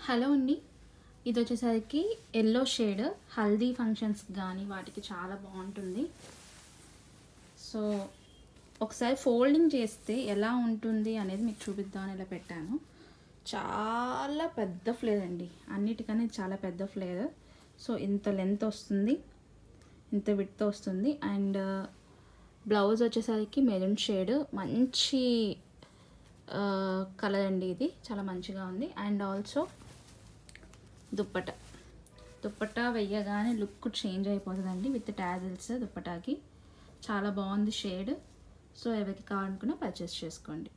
hello అండి ఇది వచ్చేసరికి ఎల్లో షేడ్ హల్దీ ఫంక్షన్స్ కానీ వాటికి చాలా బాగుంటుంది సో ఒకసారి ఫోల్డింగ్ చేస్తే ఎలా ఉంటుంది అనేది మీకు చూపిద్దామని ఇలా పెట్టాను చాలా పెద్ద ఫ్లేర్ అండి అన్నిటికన్నా ఇది చాలా పెద్ద ఫ్లేర్ సో ఇంత లెంత్ వస్తుంది ఇంత విడ్త్ వస్తుంది అండ్ బ్లౌజ్ వచ్చేసరికి మెరూన్ షేడ్ మంచి కలర్ అండి ఇది చాలా మంచిగా ఉంది అండ్ ఆల్సో దుప్పట దుప్పట వెయ్యగానే లుక్ చేంజ్ అయిపోతుందండి విత్ టాజిల్స్ దుప్పటాకి చాలా బాగుంది షేడ్ సో ఎవరికి కావాలనుకున్నా పర్చేస్ చేసుకోండి